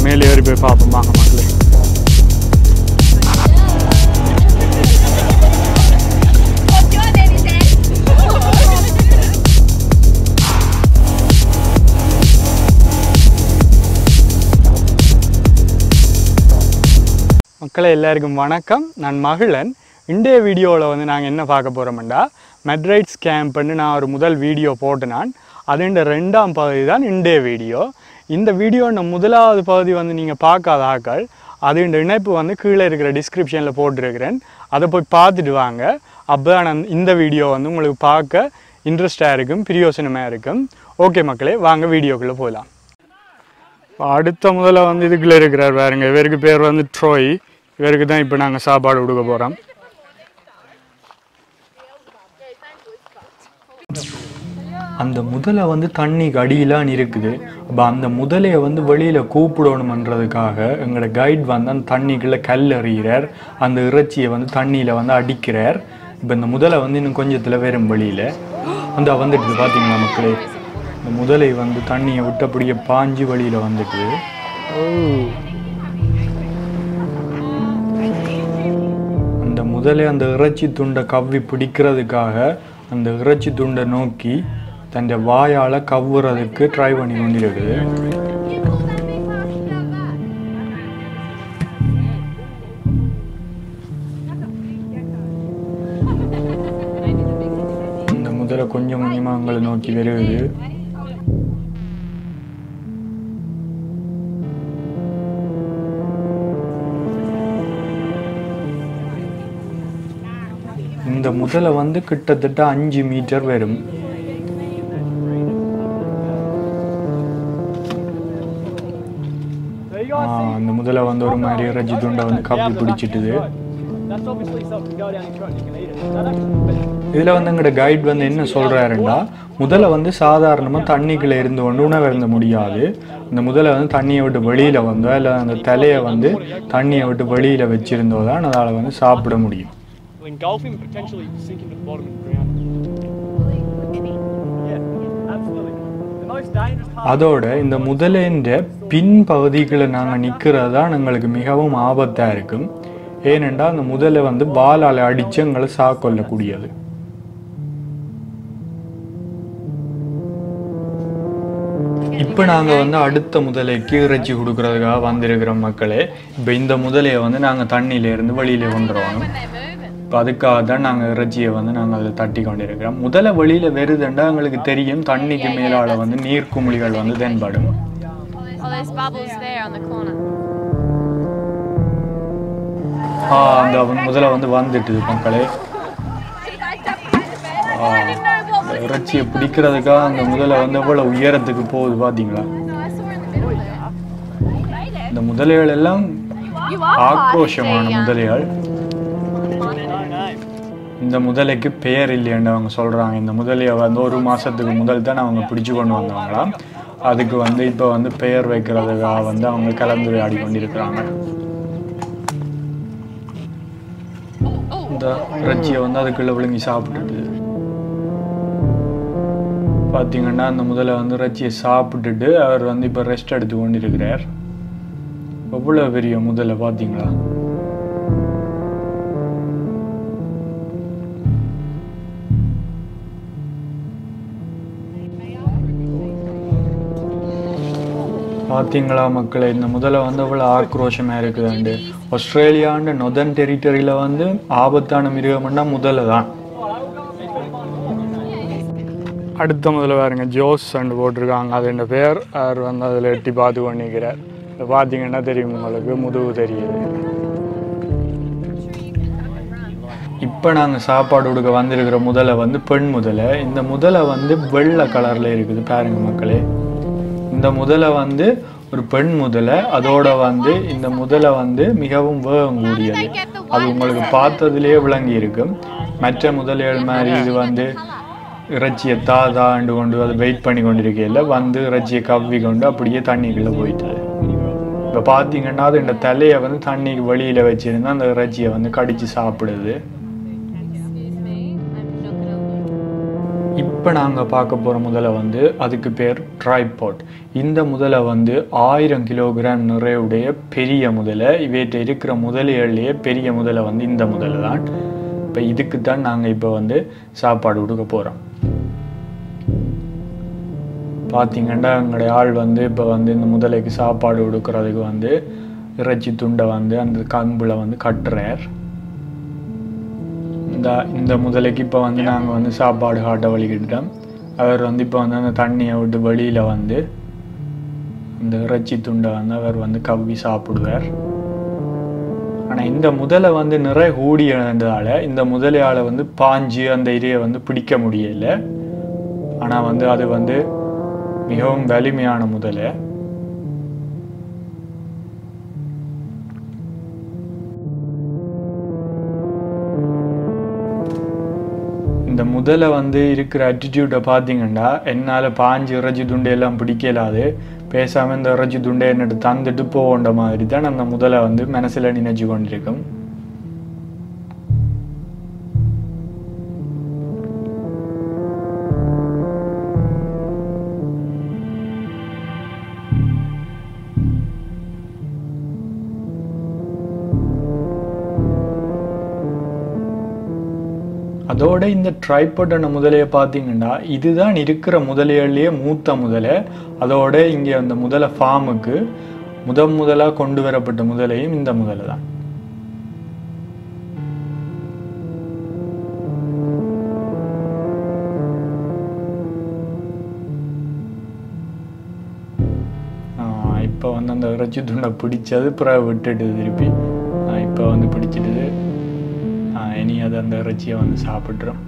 மேலே ஏறி போய் பார்ப்போம் வாங்க மக்களே மக்களே எல்லாருக்கும் வணக்கம் நான் மகிழன் இன்றைய வீடியோவில் வந்து நாங்கள் என்ன பார்க்க போகிறோம்டா மெட்ரைட்ஸ் கேம்ப்னு நான் ஒரு முதல் வீடியோ போட்டு நான் அதுண்ட ரெண்டாம் பகுதி தான் இன்றைய வீடியோ இந்த வீடியோட முதலாவது பகுதி வந்து நீங்கள் பார்க்காத ஆக்கள் அதுண்ட இணைப்பு வந்து கீழே இருக்கிற டிஸ்கிரிப்ஷனில் போட்டிருக்கிறேன் அதை போய் பார்த்துட்டு வாங்க அப்போ தான் இந்த வீடியோ வந்து உங்களுக்கு பார்க்க இன்ட்ரெஸ்டாக இருக்கும் பிரியோசனமாக இருக்கும் ஓகே மக்களே வாங்க வீடியோக்குள்ளே போகலாம் இப்போ அடுத்த முதல்ல வந்து இதுக்குள்ளே இருக்கிறார் பாருங்க இவருக்கு பேர் வந்து ட்ரோய் இவருக்கு தான் இப்போ நாங்கள் சாப்பாடு கொடுக்க போகிறோம் அந்த முதலை வந்து தண்ணிக்கு அடியிலான் இருக்குது அப்போ அந்த முதலையை வந்து வெளியில் கூப்பிடணுமன்றதுக்காக எங்களோட கைட் வந்து அந்த தண்ணிக்குள்ளே கல் எறிகிறார் அந்த இறைச்சியை வந்து தண்ணியில் வந்து அடிக்கிறார் இப்போ இந்த முதலை வந்து இன்னும் கொஞ்சத்தில் வரும் வெளியில் வந்து வந்துட்டு பார்த்தீங்களா மக்களே இந்த முதலை வந்து தண்ணியை விட்டு அப்படியே பாஞ்சு வழியில் வந்துட்டு அந்த முதலை அந்த இறைச்சி துண்டை கவ்வி பிடிக்கிறதுக்காக அந்த இறைச்சி துண்டை நோக்கி தன் வாயால் கவ்வுறதுக்கு ட்ரை பண்ணி கொண்டிருக்குது இந்த முதலை கொஞ்சம் கொஞ்சமாக எங்களை நோக்கி வருகுது இந்த முதலை வந்து கிட்டத்தட்ட அஞ்சு மீட்டர் வரும் ஆ, அந்த முதலை வந்து ஒரு மாதிரி இறைச்சி துண்டை வந்து கப்பி பிடிச்சிட்டுது That's obviously something go down your throat and you can eat it. That actually, இதில் வந்து எங்களோட கைட் வந்து என்ன சொல்கிறாருன்னா முதலை வந்து சாதாரணமாக தண்ணிக்குள்ளே இருந்து கொண்டு உணவு இருந்த முடியாது இந்த முதலை வந்து தண்ணியை விட்டு வெளியில் வந்தோ இல்லை அந்த தலையை வந்து தண்ணியை விட்டு வெளியில் வச்சிருந்தோ தான் அதால் வந்து சாப்பிட முடியும் will engulf him, potentially sink him to the bottom of the ground. Yeah, absolutely. The most dangerous part. அதோட இந்த முதலின்ற பின் பகுதிகளை நாங்கள் நிற்கிறது தான் எங்களுக்கு மிகவும் ஆபத்தாக இருக்கும் ஏனென்றால் அந்த முதலை வந்து வாலால் அடித்து எங்களை சாக்கொள்ளக்கூடியது இப்போ நாங்கள் வந்து அடுத்த முதலைக்கு இறைச்சி கொடுக்கறதுக்காக வந்திருக்கிறோம் மக்களே இப்போ இந்த முதலையை வந்து நாங்கள் தண்ணியிலேருந்து வெளியில் கொண்டு வரணும் இப்போ அதுக்காக தான் நாங்கள் இறைச்சியை வந்து நாங்கள் அதில் தட்டி கொண்டிருக்கிறோம் முதல்ல வெளியில் வருதுண்டா எங்களுக்கு தெரியும் தண்ணிக்கு மேலால் வந்து நீர்க்குமிழிகள் வந்து தென்படும் Oh, there's bubbles there on the corner. ஆ, அந்த முதல்ல வந்து வந்துட்டுது மக்களே ஆ, இந்த இறைச்சியை பிடிக்கிறதுக்காக அந்த முதலை வந்து எவ்வளோ உயரத்துக்கு போகுது பார்த்தீங்களா இந்த முதலைகள் எல்லாம் ஆக்ரோஷமான முதலைகள் இந்த முதலைக்கு பெயர் இல்லைன்னு அவங்க சொல்கிறாங்க இந்த முதலையை வந்து ஒரு மாதத்துக்கு முதல் தான் அவங்க பிடிச்சு கொண்டு வந்தவங்களாம் அதுக்கு வந்து இப்போ வந்து பெயர் வைக்கிறதுக்காக வந்து அவங்க கலந்துரையாடி கொண்டிருக்கிறாங்க இந்த இறைச்சியை வந்து அதுக்குள்ளே விழுங்கி சாப்பிட்டுட்டு பார்த்தீங்கன்னா அந்த முதல்ல வந்து இறைச்சியை சாப்பிட்டுட்டு அவர் வந்து இப்போ ரெஸ்ட் எடுத்து கொண்டிருக்கிறார் எவ்வளோ பெரிய முதல்ல பார்த்தீங்களா பார்த்தீங்களா மக்களே இந்த முதல்ல வந்து அவ்வளோ ஆக்ரோஷமாக இருக்குதாண்டு ஆஸ்திரேலியாண்ட நொதர்ன் டெரிட்டரியில் வந்து ஆபத்தான மிருகம்னா முதல்ல தான் அடுத்த முதல்ல பாருங்க ஜோஸ் அண்டு போட்டிருக்காங்க அது என்ன பேர் அவர் வந்து அதில் எட்டி பார்த்து கொண்டிருக்கிறார் இதை பார்த்தீங்கன்னா தெரியும் உங்களுக்கு முதுகு தெரியுது இப்போ நாங்கள் சாப்பாடு கொடுக்க வந்திருக்கிற முதலை வந்து பெண் முதலை இந்த முதலை வந்து வெள்ளை கலரில் இருக்குது பாருங்க மக்களே இந்த முதலை வந்து ஒரு பெண் முதலை அதோட வந்து இந்த முதலை வந்து மிகவும் வேகம் கூடியது அது உங்களுக்கு பார்த்ததுலேயே விளங்கி இருக்கும் மற்ற முதலைகள் மாதிரி இது வந்து இறைச்சியை தா தாண்டு கொண்டு அதை வெயிட் பண்ணி கொண்டிருக்கையில் வந்து இறைச்சியை கவ்வி கொண்டு அப்படியே தண்ணிக்குள்ளே போயிட்டு இப்போ பார்த்தீங்கன்னா அது இந்த தலையை வந்து தண்ணிக்கு வெளியில் வச்சிருந்தா அந்த இறைச்சியை வந்து கடிச்சு சாப்பிடுது Excuse me, I'm not gonna look. இப்போ இப்போ நாங்கள் பார்க்க போகிற முதலை வந்து அதுக்கு பேர் ட்ரைபாட் இந்த முதலை வந்து ஆயிரம் கிலோகிராம் நிறையுடைய பெரிய முதலை இவைகிட்ட இருக்கிற முதலைகள்லேயே பெரிய முதலை வந்து இந்த முதலை தான் இப்போ இதுக்கு தான் நாங்கள் இப்போ வந்து சாப்பாடு கொடுக்க போகிறோம் பார்த்தீங்கன்னா எங்களுடைய ஆள் வந்து இப்போ வந்து இந்த முதலைக்கு சாப்பாடு கொடுக்கறதுக்கு வந்து இறைச்சி துண்டை வந்து அந்த கம்பில் வந்து கட்டுறார் இந்த இந்த முதலைக்கு இப்போ வந்து நாங்கள் வந்து சாப்பாடு காட்ட வழிகிட்டோம் அவர் வந்து இப்போ வந்து அந்த தண்ணியை விட்டு வெளியில் வந்து இந்த இறைச்சி துண்டை வந்து அவர் வந்து கவ்வி சாப்பிடுவார் ஆனால் இந்த முதலை வந்து நிறைய கூடி இருந்ததால் இந்த முதலையால் வந்து பாஞ்சு அந்த இரையை வந்து பிடிக்க முடியல ஆனால் வந்து அது வந்து மிகவும் வலிமையான முதலை இந்த முதலை வந்து இருக்கிற அட்டிடியூட்டை பார்த்தீங்கன்னா என்னால் பாஞ்சு இறைச்சி துண்டை எல்லாம் பிடிக்கலாது பேசாமல் இந்த இறைச்சி துண்டை என்னட்டு தந்துட்டு போகன்ற மாதிரி தான் அந்த முதலை வந்து மனசில் நினைச்சு கொண்டிருக்கும் அதோட இந்த ட்ரைபோட்டான முதலையை பார்த்தீங்கன்னா இதுதான் இருக்கிற முதலைகள்லேயே மூத்த முதலை அதோட இங்கே அந்த முதலை ஃபார்முக்கு முத முதலாக கொண்டு வரப்பட்ட முதலையும் இந்த முதலை தான் இப்போ வந்து அந்த இறைச்சி துண்டை பிடிச்சது பிறகு விட்டுட்டு திருப்பி இப்போ வந்து பிடிச்சிடுது இனி அது அந்த இறைச்சியை வந்து சாப்பிட்றோம்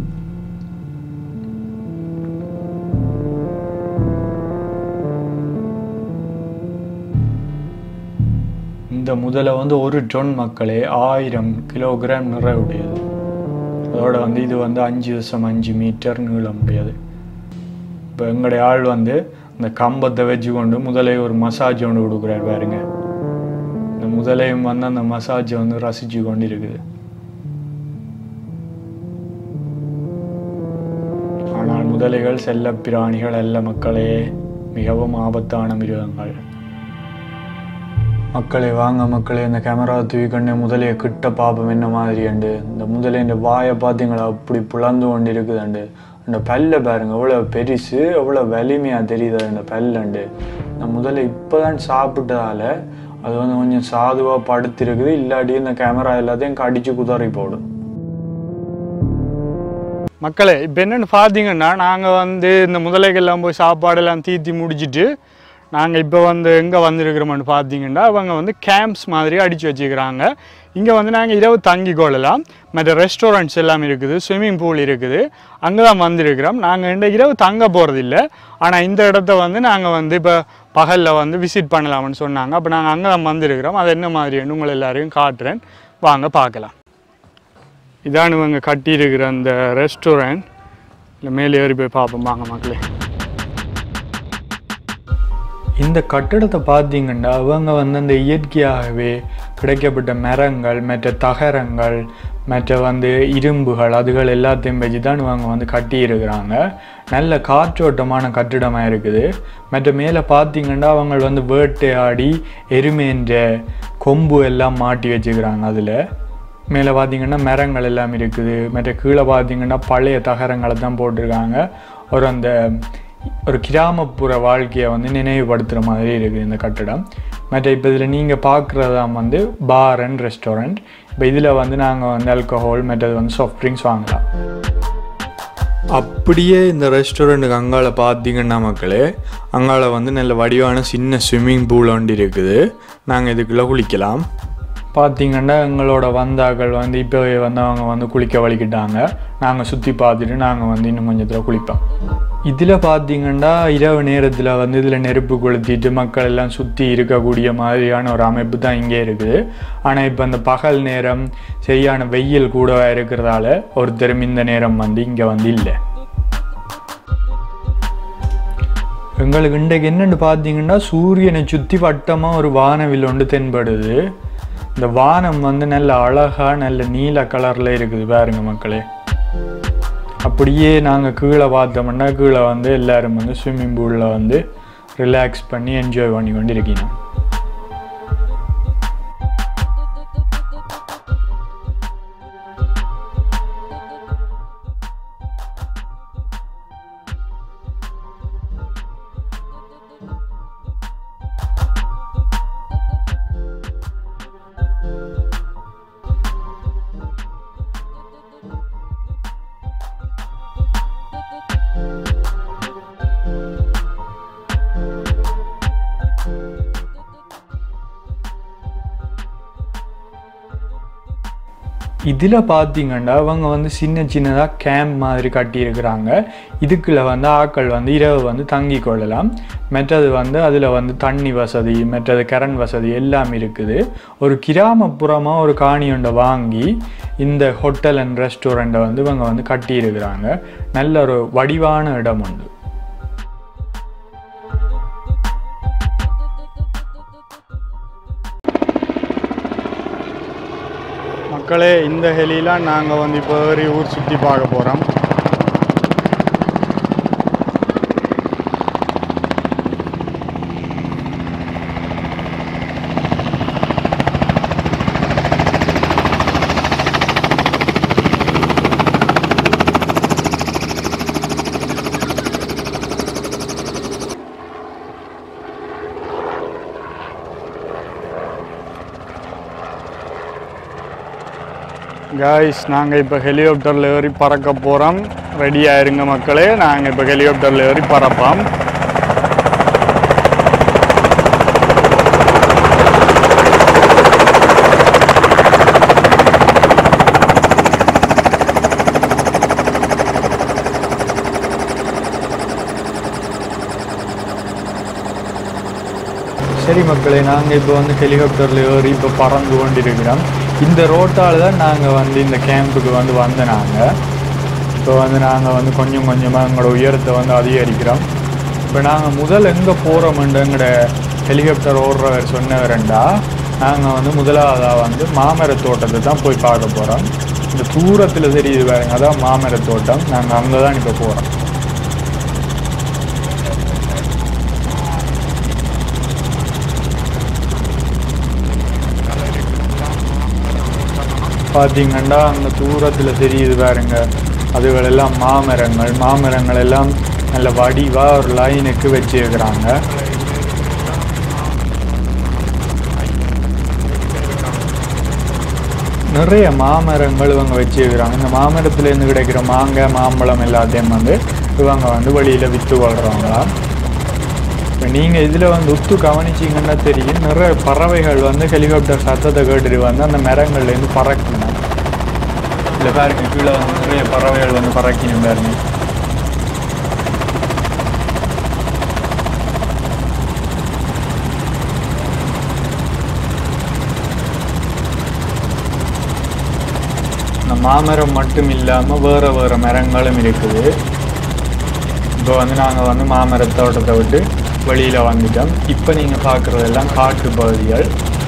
இந்த முதலை வந்து ஒரு டொன் மக்களே ஆயிரம் கிலோகிராம் நிறைவுடையது அதோட வந்து இது வந்து அஞ்சு தசம் அஞ்சு மீட்டர் நீளம் உடையது இப்போ எங்களுடைய ஆள் வந்து இந்த கம்பத்தை வச்சு கொண்டு முதலை ஒரு மசாஜ் ஒன்று கொடுக்குறாரு பாருங்க இந்த முதலையும் வந்து அந்த மசாஜை வந்து ரசிச்சு கொண்டு இருக்குது ஆனால் முதலைகள் செல்ல பிராணிகள் அல்ல மக்களே மிகவும் ஆபத்தான மிருகங்கள் மக்களே வாங்க மக்களே இந்த கேமரா தூக்கண்ணே முதலையை கிட்ட பாப்பம் என்ன மாதிரி அண்டு இந்த முதலை இந்த வாயை பார்த்தீங்களா அப்படி புலந்து கொண்டு இருக்குதுண்டு அந்த பல்ல பாருங்க எவ்வளோ பெருசு எவ்வளோ வலிமையாக தெரியுது அந்த பல்லண்டு இந்த முதலை இப்போதான் சாப்பிட்டதால அது வந்து கொஞ்சம் சாதுவாக படுத்திருக்குது இல்லாட்டி இந்த கேமரா எல்லாத்தையும் கடிச்சு குதறி போடும் மக்களே இப்போ என்னென்னு பார்த்தீங்கன்னா நாங்கள் வந்து இந்த முதலைகள்லாம் போய் சாப்பாடெல்லாம் தீத்தி முடிச்சிட்டு நாங்கள் இப்போ வந்து எங்கே வந்திருக்கிறோம்னு பார்த்தீங்கன்னா அவங்க வந்து கேம்ப்ஸ் மாதிரி அடித்து வச்சுக்கிறாங்க இங்கே வந்து நாங்கள் இரவு தங்கி கொள்ளலாம் மற்ற ரெஸ்டாரண்ட்ஸ் எல்லாம் இருக்குது ஸ்விம்மிங் பூல் இருக்குது அங்கே தான் வந்திருக்கிறோம் நாங்கள் இந்த இரவு தங்க போகிறதில்ல ஆனால் இந்த இடத்த வந்து நாங்கள் வந்து இப்போ பகலில் வந்து விசிட் பண்ணலாம்னு சொன்னாங்க அப்போ நாங்கள் அங்கே தான் வந்திருக்கிறோம் அது என்ன மாதிரின்னு உங்களை எல்லாரையும் காட்டுறேன் வாங்க பார்க்கலாம் இதான் இவங்க கட்டியிருக்கிற அந்த ரெஸ்டாரண்ட் இல்லை மேலே ஏறி போய் பார்ப்போம் வாங்க மக்களே இந்த கட்டடத்தை பார்த்தீங்கன்னா அவங்க வந்து அந்த இயற்கையாகவே கிடைக்கப்பட்ட மரங்கள் மற்ற தகரங்கள் மற்ற வந்து இரும்புகள் அதுகள் எல்லாத்தையும் வச்சு தான் இவங்க வந்து கட்டியிருக்கிறாங்க நல்ல காற்றோட்டமான கட்டிடமாக இருக்குது மற்ற மேலே பார்த்தீங்கன்னா அவங்க வந்து வேட்டையாடி எருமேன்ற கொம்பு எல்லாம் மாட்டி வச்சுக்கிறாங்க அதில் மேலே பார்த்தீங்கன்னா மரங்கள் எல்லாம் இருக்குது மற்ற கீழே பார்த்தீங்கன்னா பழைய தகரங்களை தான் போட்டிருக்காங்க ஒரு அந்த ஒரு கிராமப்புற வாழ்க்கையை வந்து நினைவுபடுத்துகிற மாதிரி இருக்குது இந்த கட்டடம் மற்ற இப்போ இதில் நீங்கள் பார்க்குறதாம் வந்து பார் அண்ட் ரெஸ்டாரண்ட் இப்போ இதில் வந்து நாங்கள் வந்து ஆல்கஹால் மற்றது வந்து சாஃப்ட் ட்ரிங்க்ஸ் வாங்கலாம் அப்படியே இந்த ரெஸ்டாரண்ட்டுக்கு அங்கால பார்த்தீங்கன்னா மக்களே அங்கால வந்து நல்ல வடிவான சின்ன ஸ்விம்மிங் பூல் ஒன்று இருக்குது நாங்கள் இதுக்குள்ளே குளிக்கலாம் பார்த்தீங்கன்னா எங்களோட வந்தாக்கள் வந்து இப்போவே வந்து அவங்க வந்து குளிக்க வலிக்கிட்டாங்க நாங்கள் சுற்றி பார்த்துட்டு நாங்கள் வந்து இன்னும் கொஞ்சத்தில் குளிப்போம் இதில் பார்த்தீங்கன்னா இரவு நேரத்தில் வந்து இதில் நெருப்பு கொளுத்திட்டு மக்கள் எல்லாம் சுற்றி இருக்கக்கூடிய மாதிரியான ஒரு அமைப்பு தான் இங்கே இருக்குது ஆனால் இப்போ அந்த பகல் நேரம் சரியான வெயில் கூடவா இருக்கிறதால ஒருத்தரும் இந்த நேரம் வந்து இங்கே வந்து இல்லை எங்களுக்கு இன்றைக்கு என்னென்னு பார்த்தீங்கன்னா சூரியனை சுற்றி வட்டமாக ஒரு வானவில் ஒன்று தென்படுது இந்த வானம் வந்து நல்ல அழகாக நல்ல நீல கலரில் இருக்குது பாருங்க மக்களே அப்படியே நாங்கள் கீழே பார்த்தோம்னா கீழே வந்து எல்லாரும் வந்து ஸ்விம்மிங் பூலில் வந்து ரிலாக்ஸ் பண்ணி என்ஜாய் பண்ணி கொண்டு இருக்கணும் இதில் பார்த்தீங்கன்னா அவங்க வந்து சின்ன சின்னதாக கேம்ப் மாதிரி கட்டியிருக்கிறாங்க இதுக்குள்ள வந்து ஆட்கள் வந்து இரவு வந்து தங்கி கொள்ளலாம் மற்றது வந்து அதில் வந்து தண்ணி வசதி மற்றது கரண்ட் வசதி எல்லாம் இருக்குது ஒரு கிராமப்புறமாக ஒரு காணியொண்டை வாங்கி இந்த ஹோட்டல் அண்ட் ரெஸ்டாரண்ட்டை வந்து இவங்க வந்து கட்டியிருக்கிறாங்க நல்ல ஒரு வடிவான இடம் உண்டு மக்களே இந்த ஹெலிலாம் நாங்கள் வந்து இப்போ ஏறி ஊர் சுற்றி பார்க்க போகிறோம் காய்ஸ் நாங்கள் இப்போ ஹெலிகாப்டரில் ஏறி பறக்க போகிறோம் ரெடி ஆயிருங்க மக்களே நாங்கள் இப்போ ஹெலிகாப்டரில் ஏறி பறப்போம் சரி மக்களே நாங்கள் இப்போ வந்து ஹெலிகாப்டரில் ஏறி இப்போ பறந்து கொண்டிருக்கிறோம் இந்த ரோட்டால் தான் நாங்கள் வந்து இந்த கேம்புக்கு வந்து வந்த நாங்கள் இப்போ வந்து நாங்கள் வந்து கொஞ்சம் கொஞ்சமாக எங்களோட உயரத்தை வந்து அதிகரிக்கிறோம் இப்போ நாங்கள் முதல் எங்கே போகிறோம்ன்ற எங்களோட ஹெலிகாப்டர் ஓடுறவர் சொன்னவரண்டா நாங்கள் வந்து முதலாவதாக வந்து மாமர தோட்டத்தை தான் போய் பார்க்க போகிறோம் இந்த தூரத்தில் தெரியுது பாருங்க அதான் மாமர தோட்டம் நாங்கள் அங்கே தான் இப்போ போகிறோம் பார்த்தீங்கன்னா அந்த தூரத்தில் தெரியுது பாருங்க அதுகளெல்லாம் மாமரங்கள் மாமரங்கள் எல்லாம் நல்ல வடிவாக ஒரு லைனுக்கு வச்சிருக்கிறாங்க நிறைய மாமரங்கள் இவங்க வச்சிருக்கிறாங்க இந்த மாமரத்துலேருந்து கிடைக்கிற மாங்காய் மாம்பழம் எல்லாத்தையும் வந்து இவங்க வந்து வெளியில் விற்று கொள்கிறாங்களா இப்போ நீங்கள் இதில் வந்து உத்து கவனிச்சிங்கன்னா தெரியும் நிறைய பறவைகள் வந்து ஹெலிகாப்டர் சத்தத்தை கேட்டுட்டு வந்து அந்த மரங்கள்லேருந்து பறக்கணும் இல்லை பாருங்க கீழே வந்து நிறைய பறவைகள் வந்து பறக்கணும் பாருங்க இந்த மாமரம் மட்டும் இல்லாமல் வேறு வேறு மரங்களும் இருக்குது இப்போ வந்து நாங்கள் வந்து மாமரத் தோட்டத்தை விட்டு வெளியில் வந்துட்டோம் இப்போ நீங்கள் பார்க்குறதெல்லாம் காட்டு பகுதிகள்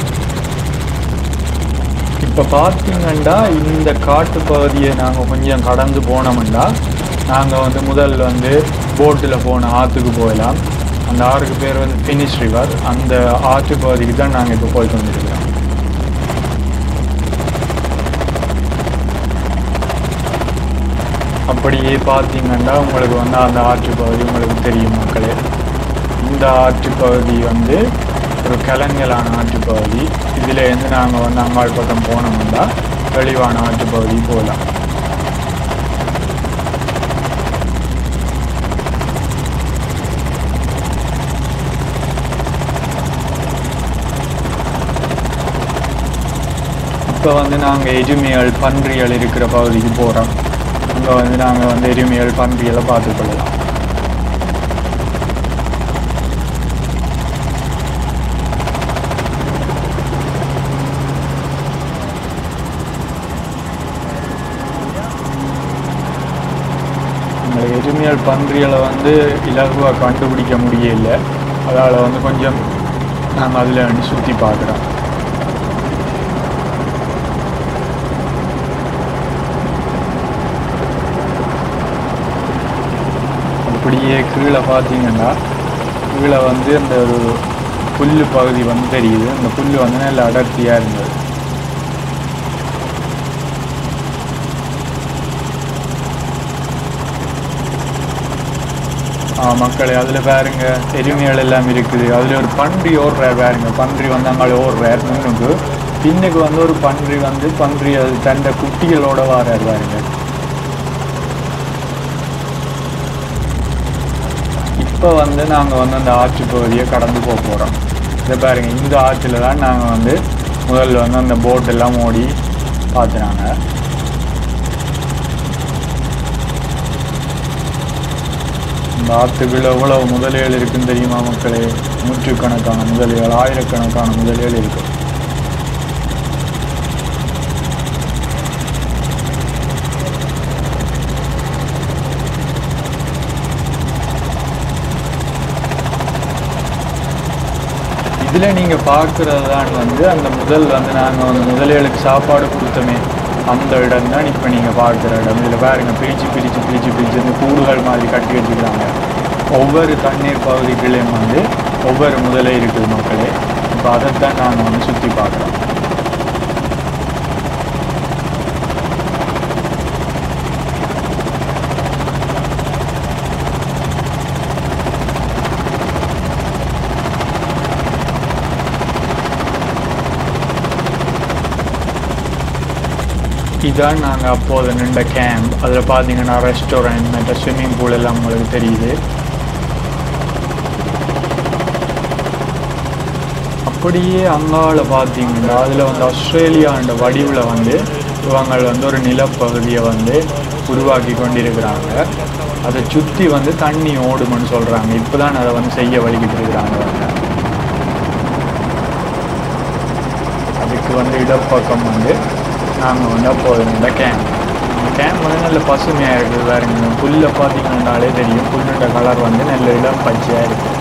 இப்போ பார்த்தீங்கன்னா இந்த காட்டு பகுதியை நாங்கள் கொஞ்சம் கடந்து போனோம்னா நாங்கள் வந்து முதல் வந்து போட்டில் போன ஆற்றுக்கு போகலாம் அந்த ஆறுக்கு பேர் வந்து ஃபினிஷ் ரிவர் அந்த ஆற்று பகுதிக்கு தான் நாங்கள் இப்போ போய் கொண்டிருக்கிறோம் அப்படியே பார்த்தீங்கன்னா உங்களுக்கு வந்து அந்த ஆற்று பகுதி உங்களுக்கு தெரியும் மக்களே இந்த ஆற்று பகுதி வந்து ஒரு கலங்கலான ஆற்று பகுதி இதில் இருந்து நாங்கள் வந்து அங்காள் பக்கம் போனோம்னா தெளிவான ஆற்று பகுதி போகலாம் இப்போ வந்து நாங்கள் எருமைகள் பன்றிகள் இருக்கிற பகுதிக்கு போகிறோம் அங்கே வந்து நாங்கள் வந்து எருமைகள் பன்றிகளை பார்த்துக்கொள்ளலாம் எங்களை எருமையால் பன்றிகளை வந்து இலகுவாக கண்டுபிடிக்க முடியல அதால் வந்து கொஞ்சம் நாங்கள் அதில் வந்து சுற்றி பார்க்குறோம் அப்படியே கீழே பார்த்தீங்கன்னா கீழே வந்து அந்த ஒரு புல் பகுதி வந்து தெரியுது அந்த புல் வந்து நல்ல அடர்த்தியாக இருந்தது ஆ, மக்களே அதில் பாருங்க எருமைகள் எல்லாம் இருக்குது அதில் ஒரு பன்றி ஓடுறார் பாருங்க பன்றி வந்து அங்கே ஓடுறார் முன்னுக்கு பின்னுக்கு வந்து ஒரு பன்றி வந்து பன்றி அது தண்டை குட்டிகளோட வாரார் பாருங்க இப்போ வந்து நாங்கள் வந்து அந்த ஆற்று பகுதியை கடந்து போக போகிறோம் இதை பாருங்க இந்த ஆற்றில் தான் நாங்கள் வந்து முதல்ல வந்து அந்த போட் எல்லாம் ஓடி பார்த்துனாங்க இந்த ஆற்றுக்குள்ள எவ்வளவு முதலைகள் இருக்குன்னு தெரியுமா மக்களே நூற்றுக்கணக்கான முதலைகள் ஆயிரக்கணக்கான முதலைகள் இருக்கு இதில் நீங்கள் பார்க்குறது தான் வந்து அந்த முதல் வந்து நாங்கள் வந்து முதலைகளுக்கு சாப்பாடு கொடுத்தோமே அந்த இடம் தான் இப்போ நீங்கள் பார்க்குற இடம் இதில் பாருங்க பிரித்து பிரித்து பிரித்து பிரித்து இந்த கூடுகள் மாதிரி கட்டி வச்சுக்கிறாங்க ஒவ்வொரு தண்ணீர் பகுதிகளையும் வந்து ஒவ்வொரு முதலை இருக்குது மக்களே இப்போ அதைத்தான் நாங்கள் வந்து சுற்றி பார்க்குறோம் இதான் நாங்கள் அப்போது நின்ற கேம்ப் அதில் பார்த்தீங்கன்னா ரெஸ்டாரண்ட் மற்ற ஸ்விம்மிங் பூல் எல்லாம் உங்களுக்கு தெரியுது அப்படியே அங்கால பார்த்தீங்கன்னா அதில் வந்து ஆஸ்திரேலியான்ற வடிவில் வந்து இவங்க வந்து ஒரு நிலப்பகுதியை வந்து உருவாக்கி கொண்டிருக்கிறாங்க அதை சுற்றி வந்து தண்ணி ஓடுமென்னு சொல்கிறாங்க இப்போ தான் அதை வந்து செய்ய வழிகிட்டு இருக்கிறாங்க அவங்க அதுக்கு வந்து இடப்பக்கம் வந்து நாங்கள் வந்து அப்போது இந்த கேம்ப் கேம்ப் வந்து நல்ல பசுமையாக இருக்குது பாருங்க புல்லை பார்த்தீங்கன்னாலே தெரியும் புல்லுன்ற கலர் வந்து நல்ல இடம் பச்சையாக இருக்குது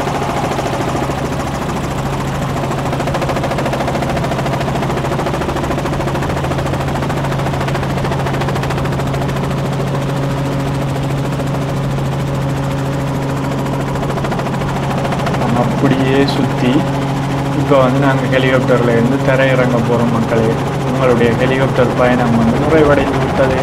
நம்ம அப்படியே சுற்றி இப்போ வந்து நாங்கள் ஹெலிகாப்டரில் இருந்து தரையிறங்க போகிறோம் மக்களே உங்களுடைய ஹெலிகாப்டர் பயணம் வந்து நிறைவடைந்து விட்டது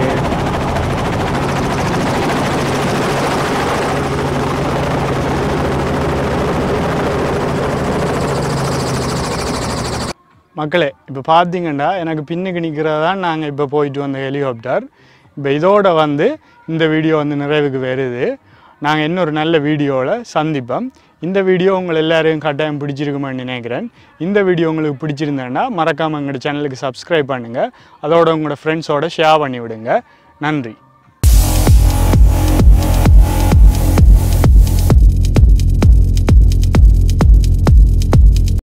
மக்களே இப்போ பார்த்தீங்கன்னா எனக்கு பின்னுக்கு நிற்கிறதா நாங்கள் இப்போ போயிட்டு வந்த ஹெலிகாப்டர் இப்போ இதோட வந்து இந்த வீடியோ வந்து நிறைவுக்கு வருது நாங்கள் இன்னொரு நல்ல வீடியோவில் சந்திப்போம் இந்த வீடியோ உங்கள் எல்லாரையும் கட்டாயம் பிடிச்சிருக்குமான்னு நினைக்கிறேன் இந்த வீடியோ உங்களுக்கு பிடிச்சிருந்தேன்னா மறக்காமல் எங்களோட சேனலுக்கு சப்ஸ்கிரைப் பண்ணுங்கள் அதோட உங்களோட ஃப்ரெண்ட்ஸோட ஷேர் பண்ணி விடுங்க நன்றி